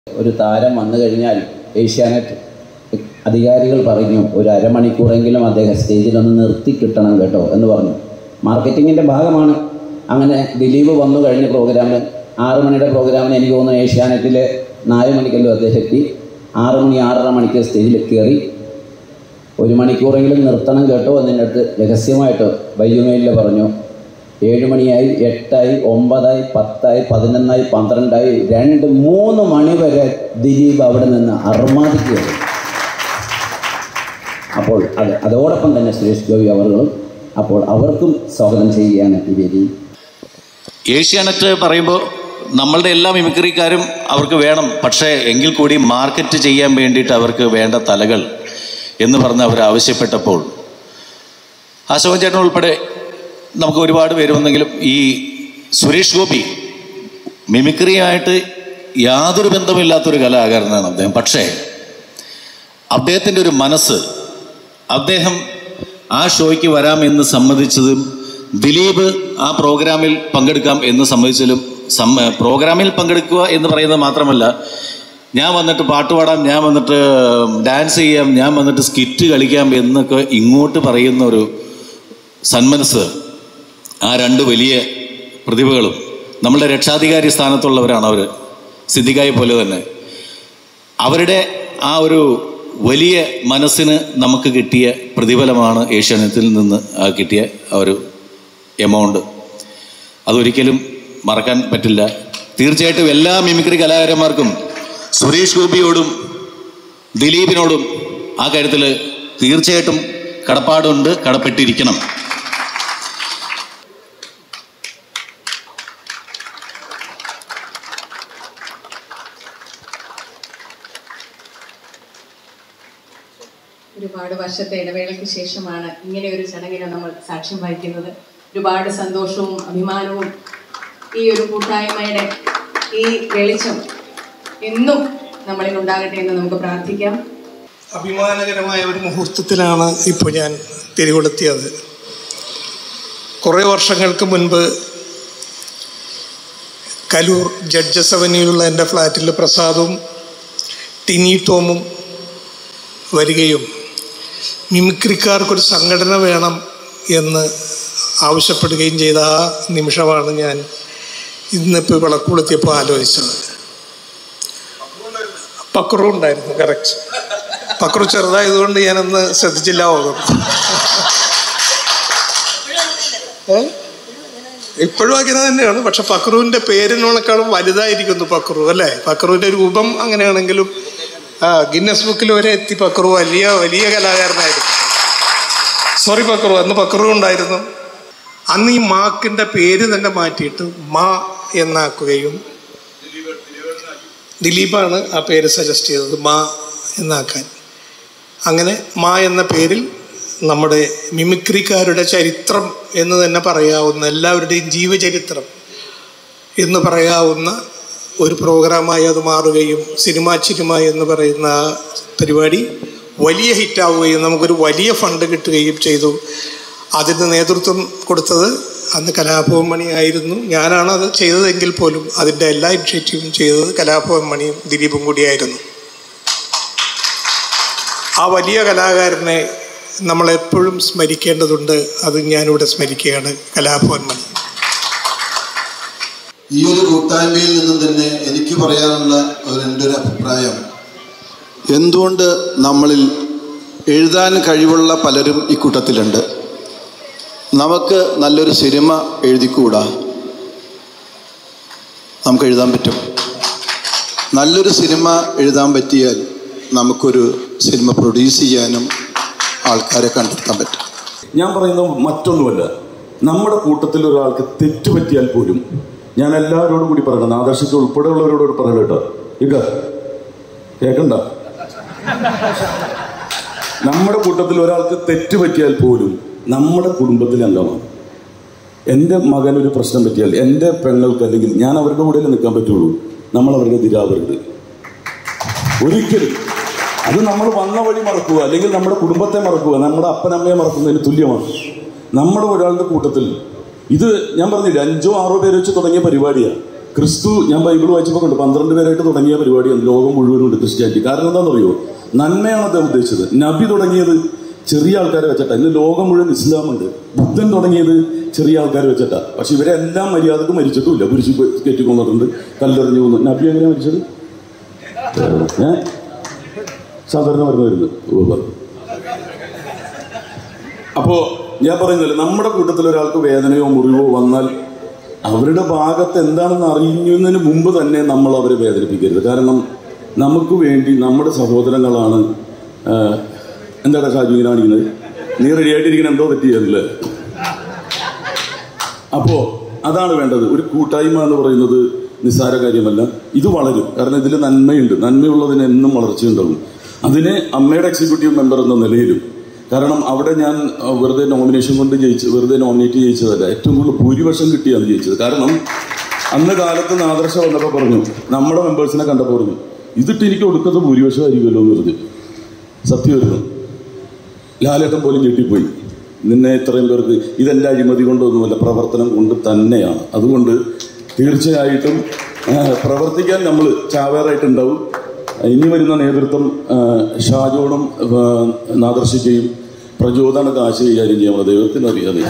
ഒരു താരം വന്നു കഴിഞ്ഞാൽ ഏഷ്യാനെറ്റ് അധികാരികൾ പറഞ്ഞു ഒരു അരമണിക്കൂറെങ്കിലും അദ്ദേഹം സ്റ്റേജിലൊന്ന് നിർത്തി കിട്ടണം കേട്ടോ എന്ന് പറഞ്ഞു മാർക്കറ്റിങ്ങിൻ്റെ ഭാഗമാണ് അങ്ങനെ ദിലീപ് വന്നു കഴിഞ്ഞ പ്രോഗ്രാമിൽ ആറ് മണിയുടെ പ്രോഗ്രാമിന് എനിക്ക് തോന്നുന്നു ഏഷ്യാനെറ്റിൽ നാല് മണിക്കല്ലോ അദ്ദേഹം എത്തി ആറ് മണി ആറര മണിക്ക് സ്റ്റേജിൽ കയറി ഒരു മണിക്കൂറെങ്കിലും നിർത്തണം കേട്ടോ എന്നതിൻ്റെ അടുത്ത് രഹസ്യമായിട്ട് വൈകുമേലിൽ പറഞ്ഞു ഏഴ് മണിയായി എട്ടായി ഒമ്പതായി പത്തായി പതിനൊന്നായി പന്ത്രണ്ടായി രണ്ട് മൂന്ന് മണി വരെ ദിലീപ് അവിടെ നിന്ന് അർമാദിക്കുകയാണ് അപ്പോൾ അത് അതോടൊപ്പം തന്നെ സുരേഷ് ഗോപി അവர்களுം അപ്പോൾ അവർക്കും സ്വാഗതം ചെയ്യുകയാണ് ഈ വേദി ഏഷ്യാനെറ്റ് പറയുമ്പോൾ നമ്മളുടെ എല്ലാ മിമിക്രിക്കാരും അവർക്ക് വേണം പക്ഷേ എങ്കിൽ കൂടി മാർക്കറ്റ് ചെയ്യാൻ വേണ്ടിയിട്ട് അവർക്ക് വേണ്ട തലകൾ എന്ന് പറഞ്ഞ് അവർ ആവശ്യപ്പെട്ടപ്പോൾ അശോകൻ ചേട്ടൻ ഉൾപ്പെടെ നമുക്ക് ഒരുപാട് പേര് വന്നെങ്കിലും ഈ സുരേഷ് ഗോപി മിമിക്രിയായിട്ട് യാതൊരു ബന്ധമില്ലാത്തൊരു കലാകാരനാണ് അദ്ദേഹം പക്ഷേ അദ്ദേഹത്തിൻ്റെ ഒരു മനസ്സ് അദ്ദേഹം ആ ഷോയ്ക്ക് വരാമെന്ന് സമ്മതിച്ചതും ദിലീപ് ആ പ്രോഗ്രാമിൽ പങ്കെടുക്കാം എന്ന് സമ്മതിച്ചതിലും സമ്മ പ്രോഗ്രാമിൽ പങ്കെടുക്കുക എന്ന് പറയുന്നത് മാത്രമല്ല ഞാൻ വന്നിട്ട് പാട്ട് പാടാം ഞാൻ വന്നിട്ട് ഡാൻസ് ചെയ്യാം ഞാൻ വന്നിട്ട് സ്കിറ്റ് കളിക്കാം എന്നൊക്കെ ഇങ്ങോട്ട് പറയുന്ന ഒരു സന്മനസ് ആ രണ്ട് വലിയ പ്രതിഭകളും നമ്മളുടെ രക്ഷാധികാരി സ്ഥാനത്തുള്ളവരാണ് അവർ സിദ്ദിഖായി പോലെ തന്നെ അവരുടെ ആ ഒരു വലിയ മനസ്സിന് നമുക്ക് കിട്ടിയ പ്രതിഫലമാണ് ഏഷ്യാനെറ്റിൽ നിന്ന് ആ കിട്ടിയ ആ ഒരു എമൗണ്ട് അതൊരിക്കലും മറക്കാൻ പറ്റില്ല തീർച്ചയായിട്ടും എല്ലാ മിമിക്രി കലാകാരന്മാർക്കും സുരേഷ് ഗോപിയോടും ദിലീപിനോടും ആ കാര്യത്തിൽ തീർച്ചയായിട്ടും കടപ്പാടുണ്ട് കടപ്പെട്ടിരിക്കണം ഒരുപാട് വർഷത്തെ ഇടവേളയ്ക്ക് ശേഷമാണ് ഇങ്ങനെ ഒരു ചടങ്ങിന് നമ്മൾ സാക്ഷ്യം വഹിക്കുന്നത് ഒരുപാട് സന്തോഷവും അഭിമാനവും ഈ ഒരു കൂട്ടായ്മയുടെ ഈ വെളിച്ചം എന്നും നമ്മളിൽ ഉണ്ടാകട്ടെ എന്ന് നമുക്ക് പ്രാർത്ഥിക്കാം അഭിമാനകരമായ ഒരു മുഹൂർത്തത്തിലാണ് ഇപ്പോൾ ഞാൻ തിരികൊളുത്തിയത് കുറേ വർഷങ്ങൾക്ക് മുൻപ് കലൂർ ജഡ്ജസ് അവന്യൂലുള്ള എൻ്റെ ഫ്ലാറ്റിൽ പ്രസാദും ടിനി ടോമും വരികയും മിമിക്രിക്കാർക്കൊരു സംഘടന വേണം എന്ന് ആവശ്യപ്പെടുകയും ചെയ്ത ആ നിമിഷമാണ് ഞാൻ ഇന്നിപ്പോൾ വിളക്കുകൊളുത്തിയപ്പോൾ ആലോചിച്ചത് പക്രു ഉണ്ടായിരുന്നു കറക്റ്റ് പക്രു ചെറുതായതുകൊണ്ട് ഞാനൊന്ന് ശ്രദ്ധിച്ചില്ല പോകും ഏ ഇപ്പോഴും അങ്ങനെ തന്നെയാണ് പക്ഷെ പക്രുവിൻ്റെ പേരിനോളെക്കാളും വലുതായിരിക്കുന്നു പക്രു അല്ലേ പക്രുവിൻ്റെ രൂപം അങ്ങനെയാണെങ്കിലും ആ ഗിന്നസ് ബുക്കിൽ വരെ എത്തി പക്രു വലിയ വലിയ കലാകാരനായിരുന്നു സോറി പക്രു അന്ന് പക്രു ഉണ്ടായിരുന്നു അന്ന് ഈ മാക്കിൻ്റെ പേര് തന്നെ മാറ്റിയിട്ട് മാ എന്നാക്കുകയും ദിലീപാണ് ആ പേര് സജസ്റ്റ് ചെയ്തത് മാ എന്നാക്കാൻ അങ്ങനെ മാ എന്ന പേരിൽ നമ്മുടെ മിമിക്രിക്കാരുടെ ചരിത്രം എന്ന് തന്നെ പറയാവുന്ന എല്ലാവരുടെയും ജീവചരിത്രം എന്ന് പറയാവുന്ന ഒരു പ്രോഗ്രാമായി അത് മാറുകയും സിനിമാ ചിനിമ എന്ന് പറയുന്ന ആ പരിപാടി വലിയ ഹിറ്റാവുകയും നമുക്കൊരു വലിയ ഫണ്ട് കിട്ടുകയും ചെയ്തു അതിന് നേതൃത്വം കൊടുത്തത് അന്ന് കലാഭവൻ മണി ആയിരുന്നു ഞാനാണ് അത് ചെയ്തതെങ്കിൽ പോലും അതിൻ്റെ എല്ലാ ഇനിഷ്യേറ്റീവും ചെയ്തത് കലാഭവൻ മണിയും ദിലീപും കൂടിയായിരുന്നു ആ വലിയ കലാകാരനെ നമ്മളെപ്പോഴും സ്മരിക്കേണ്ടതുണ്ട് അത് ഞാനിവിടെ സ്മരിക്കുകയാണ് കലാഭവൻ മണി ഈ ഒരു കൂട്ടായ്മയിൽ നിന്നും തന്നെ എനിക്ക് പറയാനുള്ള ഒരു എൻ്റെ ഒരു അഭിപ്രായം എന്തുകൊണ്ട് നമ്മളിൽ എഴുതാൻ കഴിവുള്ള പലരും ഈ കൂട്ടത്തിലുണ്ട് നമുക്ക് നല്ലൊരു സിനിമ എഴുതിക്കൂടാ നമുക്ക് എഴുതാൻ പറ്റും നല്ലൊരു സിനിമ എഴുതാൻ പറ്റിയാൽ നമുക്കൊരു സിനിമ പ്രൊഡ്യൂസ് ചെയ്യാനും ആൾക്കാരെ കണ്ടെത്താൻ പറ്റും ഞാൻ പറയുന്നത് മറ്റൊന്നുമല്ല നമ്മുടെ കൂട്ടത്തിൽ ഒരാൾക്ക് തെറ്റ് പറ്റിയാൽ പോലും ഞാൻ എല്ലാവരോടും കൂടി പറയണം ആദർശിക്ക് ഉൾപ്പെടെയുള്ളവരോട് പറയണം കേട്ടോ ഇക്ക കേക്കണ്ട നമ്മുടെ കൂട്ടത്തിൽ ഒരാൾക്ക് തെറ്റ് പറ്റിയാൽ പോലും നമ്മുടെ കുടുംബത്തിലെ അംഗമാണ് എൻ്റെ മകൻ ഒരു പ്രശ്നം പറ്റിയാൽ എൻ്റെ പെങ്ങൾക്ക് അല്ലെങ്കിൽ ഞാൻ അവരുടെ കൂടെ നിൽക്കാൻ പറ്റുള്ളൂ നമ്മൾ അവരുടെ എതിരാവരുത് ഒരിക്കലും അത് നമ്മൾ വന്ന വഴി മറക്കുക അല്ലെങ്കിൽ നമ്മുടെ കുടുംബത്തെ മറക്കുക നമ്മുടെ അപ്പനമ്മയെ മറക്കുന്നതിന് തുല്യമാണ് നമ്മുടെ ഒരാളുടെ കൂട്ടത്തിൽ ഇത് ഞാൻ പറഞ്ഞില്ല അഞ്ചോ ആറോ പേര് വെച്ച് തുടങ്ങിയ പരിപാടിയാണ് ക്രിസ്തു ഞാൻ ബൈബിൾ വായിച്ചപ്പോൾ കണ്ടു പന്ത്രണ്ട് പേരായിട്ട് തുടങ്ങിയ പരിപാടിയാണ് ലോകം മുഴുവനും ഉണ്ട് ക്രിസ്ത്യാനിറ്റി കാരണം എന്താണെന്നറിയോ നന്മയാണ് അദ്ദേഹം ഉദ്ദേശിച്ചത് നബി തുടങ്ങിയത് ചെറിയ ആൾക്കാരെ വെച്ചിട്ടാ ഇന്ന് ലോകം മുഴുവൻ ഇസ്ലാമുണ്ട് ബുദ്ധൻ തുടങ്ങിയത് ചെറിയ ആൾക്കാരെ വെച്ചിട്ടാ പക്ഷെ ഇവരെല്ലാം മര്യാദക്ക് മരിച്ചിട്ടുമില്ല കുരിശ് കയറ്റി കൊന്നിട്ടുണ്ട് കല്ലെറിഞ്ഞു കൊന്നു നബി എങ്ങനെയാ മരിച്ചത് ഏ സാധാരണ മരുന്ന് വരുന്നത് ഓ പറഞ്ഞു അപ്പോ ഞാൻ പറയുന്നില്ല നമ്മുടെ കൂട്ടത്തിൽ ഒരാൾക്ക് വേദനയോ മുറിവോ വന്നാൽ അവരുടെ ഭാഗത്ത് എന്താണെന്ന് അറിയുന്നതിന് മുമ്പ് തന്നെ നമ്മൾ അവരെ വേദനിപ്പിക്കരുത് കാരണം നമുക്ക് വേണ്ടി നമ്മുടെ സഹോദരങ്ങളാണ് ആ, എന്താടാ ഷാജു ഇങ്ങനെ കാണിക്കുന്നത് നീ റെഡി ആയിട്ടിരിക്കണ എന്തോ തെറ്റിയല്ലേ അപ്പോ അതാണ് വേണ്ടത് ഒരു കൂട്ടായ്മ എന്ന് പറയുന്നത് നിസ്സാര കാര്യമല്ല ഇത് വളരും കാരണം ഇതിൽ നന്മയുണ്ട് നന്മയുള്ളതിന് എന്നും വളർച്ചയുണ്ടാവും അതിനെ അമ്മയുടെ എക്സിക്യൂട്ടീവ് മെമ്പർ എന്ന നിലയിലും കാരണം അവിടെ ഞാൻ അഹ്, വെറുതെ നോമിനേഷൻ കൊണ്ട് ജയിച്ച് വെറുതെ നോമിനേറ്റ് ചെയ്യിച്ചതല്ല ഏറ്റവും കൂടുതൽ ഭൂരിപക്ഷം കിട്ടിയാണ് ജയിച്ചത് കാരണം അന്ന് കാലത്ത് നാദർശ വന്നപ്പോൾ പറഞ്ഞു നമ്മുടെ മെമ്പേഴ്സിനെ കണ്ടപ്പോൾ പറഞ്ഞു ഇതിട്ട് എനിക്ക് ഒടുക്കത്തെ ഭൂരിപക്ഷം ആയിരിക്കുമല്ലോ എന്ന് പറഞ്ഞു സത്യമായിരുന്നു ലാലേട്ടൻ പോലും ഞെട്ടിപ്പോയി നിന്നെ ഇത്രയും പേർക്ക് ഇതെന്റെ അഴിമതി കൊണ്ടൊന്നുമല്ല പ്രവർത്തനം കൊണ്ട് തന്നെയാണ് അതുകൊണ്ട് തീർച്ചയായിട്ടും ആ, പ്രവർത്തിക്കാൻ നമ്മൾ ചാവേറായിട്ടുണ്ടാവും ഇനി വരുന്ന നേതൃത്വം ആ, ഷാജോണും ആ, നാദർശിക്കയും പ്രചോദന കാശ് കൈകാര്യം ചെയ്യണം ദൈവത്തിന് അറിയാതെ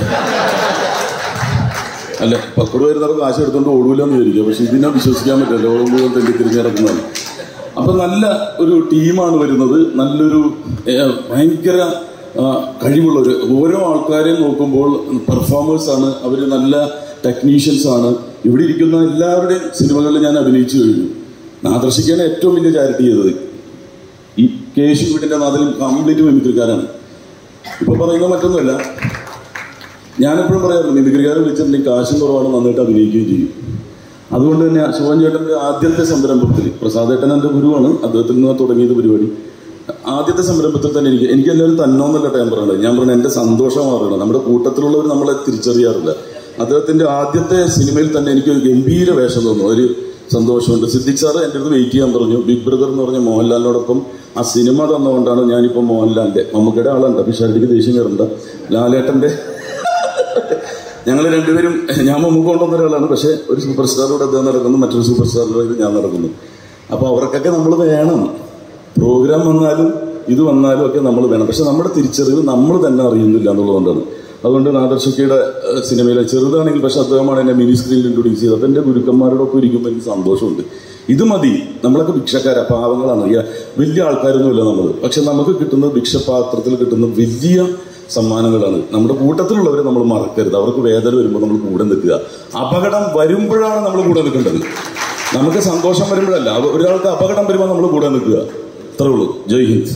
അല്ല പക്കോട് വരുന്നവർ കാശ് എടുത്തുകൊണ്ട് ഓടൂലെന്ന് വിചാരിക്കുക പക്ഷെ ഇതിനെ വിശ്വസിക്കാൻ പറ്റില്ല ലോകം മുഴുവൻ തെണ്ടി തിരിഞ്ഞിറക്കുന്നതാണ് അപ്പൊ നല്ല ഒരു ടീമാണ് വരുന്നത് നല്ലൊരു ഏഹ്, ഭയങ്കര ആ, കഴിവുള്ളവർ ഓരോ ആൾക്കാരെയും നോക്കുമ്പോൾ പെർഫോമേഴ്സ് ആണ് അവർ നല്ല ടെക്നീഷ്യൻസ് ആണ് ഇവിടെ ഇരിക്കുന്ന എല്ലാവരുടെയും സിനിമകളിൽ ഞാൻ അഭിനയിച്ചു കഴിഞ്ഞു നാദർശിക്കാണ് ഏറ്റവും വലിയ ചാരിറ്റി ചെയ്തത് ഈ കേശു വീടിന്റെ നാട്ടിൽ കംപ്ലീറ്റ് മിമിക്രിക്കാരാണ് ഇപ്പൊ പറയുന്നത് മറ്റൊന്നുമല്ല ഞാനെപ്പോഴും പറയാറുണ്ട് മിമിക്രിക്കാരെ വിളിച്ചിട്ടുണ്ടെങ്കിൽ കാശും കുറവാണ് നന്നായിട്ട് അഭിനയിക്കുകയും ചെയ്യും അതുകൊണ്ട് തന്നെ ശിവൻ ചേട്ടന്റെ ആദ്യത്തെ സംരംഭത്തിൽ പ്രസാദ് ഏട്ടൻ എൻ്റെ ഗുരുവാണ് അദ്ദേഹത്തിൽ നിന്ന് തുടങ്ങിയത് പരിപാടി ആദ്യത്തെ സംരംഭത്തിൽ തന്നെ എനിക്ക് എനിക്ക് എല്ലാവരും തന്നോന്നല്ല ഞാൻ പറയുന്നത് ഞാൻ പറഞ്ഞത് എൻ്റെ സന്തോഷം മാറണം നമ്മുടെ കൂട്ടത്തിലുള്ളവർ നമ്മളെ തിരിച്ചറിയാറില്ല അദ്ദേഹത്തിന്റെ ആദ്യത്തെ സിനിമയിൽ തന്നെ എനിക്ക് ഒരു ഗംഭീര വേഷം തോന്നുന്നു ഒരു സന്തോഷമുണ്ട് സിദ്ദിഖ് സാറ് എൻ്റെ അടുത്ത് വെയിറ്റ് ചെയ്യാൻ പറഞ്ഞു ബിഗ് ബ്രദർ എന്ന് പറഞ്ഞ മോഹൻലാലിനോടൊപ്പം ആ സിനിമ തന്നുകൊണ്ടാണ് ഞാനിപ്പോൾ മോഹൻലാലിന്റെ മമ്മൂക്കയുടെ ആളുണ്ട് പിഷാരിക്ക് ദേഷ്യം കയറണ്ട ലാലേട്ടന്റെ ഞങ്ങൾ രണ്ടുപേരും ഞാൻ മുമ്പ് കൊണ്ടുവന്ന ഒരാളാണ് പക്ഷേ ഒരു സൂപ്പർ സ്റ്റാറിലൂടെ അദ്ദേഹം നടക്കുന്നു മറ്റൊരു സൂപ്പർ സ്റ്റാറിലൂടെ ഇത് ഞാൻ നടക്കുന്നു അപ്പോൾ അവർക്കൊക്കെ നമ്മൾ വേണം പ്രോഗ്രാം വന്നാലും ഇത് വന്നാലും ഒക്കെ നമ്മൾ വേണം പക്ഷെ നമ്മുടെ തിരിച്ചറിവ് നമ്മൾ തന്നെ അറിയുന്നില്ല എന്നുള്ളതുകൊണ്ടാണ് അതുകൊണ്ട് നാദർശക്കയുടെ ഏഹ്, സിനിമയിലെ ചെറുതാണെങ്കിൽ പക്ഷെ അദ്ദേഹമാണ് എന്നെ മിനി സ്ക്രീനിൽ ഇൻട്രൊഡ്യൂസ് ചെയ്തത് അപ്പം എൻ്റെ ഗുരുക്കന്മാരോടൊപ്പം ഇരിക്കുമ്പോൾ എനിക്ക് സന്തോഷമുണ്ട് ഇത് മതി നമ്മളൊക്കെ ഭിക്ഷക്കാരാ പാവങ്ങളാണ് ഈ വലിയ ആൾക്കാരൊന്നുമില്ല നമ്മൾ പക്ഷെ നമുക്ക് കിട്ടുന്നത് ഭിക്ഷപാത്രത്തിൽ കിട്ടുന്ന വലിയ സമ്മാനങ്ങളാണ് നമ്മുടെ കൂട്ടത്തിലുള്ളവരെ നമ്മൾ മറക്കരുത് അവർക്ക് വേദന വരുമ്പോൾ നമ്മൾ കൂടെ നിൽക്കുക അപകടം വരുമ്പോഴാണ് നമ്മൾ കൂടെ നിൽക്കേണ്ടത് നമുക്ക് സന്തോഷം വരുമ്പോഴല്ല അവ- ഒരാൾക്ക് അപകടം വരുമ്പോൾ നമ്മൾ കൂടെ നിൽക്കുക അത്രേ ഉള്ളൂ ജയ് ഹിന്ദ്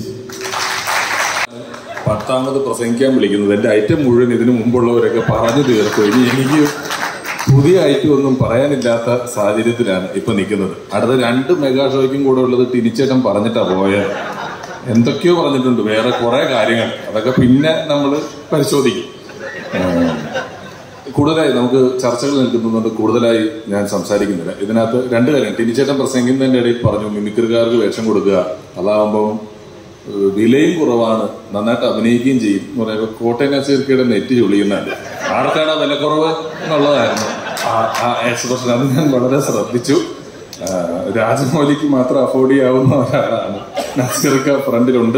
പത്താമത് പ്രസംഗിക്കാൻ വിളിക്കുന്നത് എൻ്റെ ഐറ്റം മുഴുവൻ ഇതിനു മുമ്പുള്ളവരൊക്കെ പറഞ്ഞു തീർത്തു ഇനി എനിക്ക് പുതിയ ഐറ്റം ഒന്നും പറയാനില്ലാത്ത സാഹചര്യത്തിലാണ് ഇപ്പൊ നിൽക്കുന്നത് അടുത്ത രണ്ട് മെഗാ ഷോയ്ക്കും കൂടെ ഉള്ളത് ടിനിച്ചേട്ടൻ പറഞ്ഞിട്ടാ പോയത് എന്തൊക്കെയോ പറഞ്ഞിട്ടുണ്ട് വേറെ കുറെ കാര്യങ്ങൾ അതൊക്കെ പിന്നെ നമ്മൾ പരിശോധിക്കും ഏഹ് കൂടുതലായി നമുക്ക് ചർച്ചകൾ നിൽക്കുന്നുണ്ട് കൂടുതലായി ഞാൻ സംസാരിക്കുന്നില്ല ഇതിനകത്ത് രണ്ട് കാര്യം ടിനിച്ചേട്ടൻ പ്രസംഗിക്കുന്നതിന്റെ ഇടയിൽ പറഞ്ഞു മിമിക്രിക്കാർക്ക് വേഷം കൊടുക്കുക അതാവുമ്പോൾ ഏഹ് വിലയും കുറവാണ് നന്നായിട്ട് അഭിനയിക്കുകയും ചെയ്യും എന്ന് പറയുമ്പോൾ കോട്ടയം നസീർക്കയുടെ നെറ്റ് ചൊളിയുന്നതല്ല ആർക്കാണ് ആ വിലക്കുറവ് എന്നുള്ളതായിരുന്നു ആ- ആ എക്സ്പ്രഷൻ അത് ഞാൻ വളരെ ശ്രദ്ധിച്ചു ആ, രാജമൗലിക്ക് മാത്രം അഫോർഡ് ചെയ്യാവുന്ന ഒരാളാണ് നസീർക്ക ഫ്രണ്ടിലുണ്ട്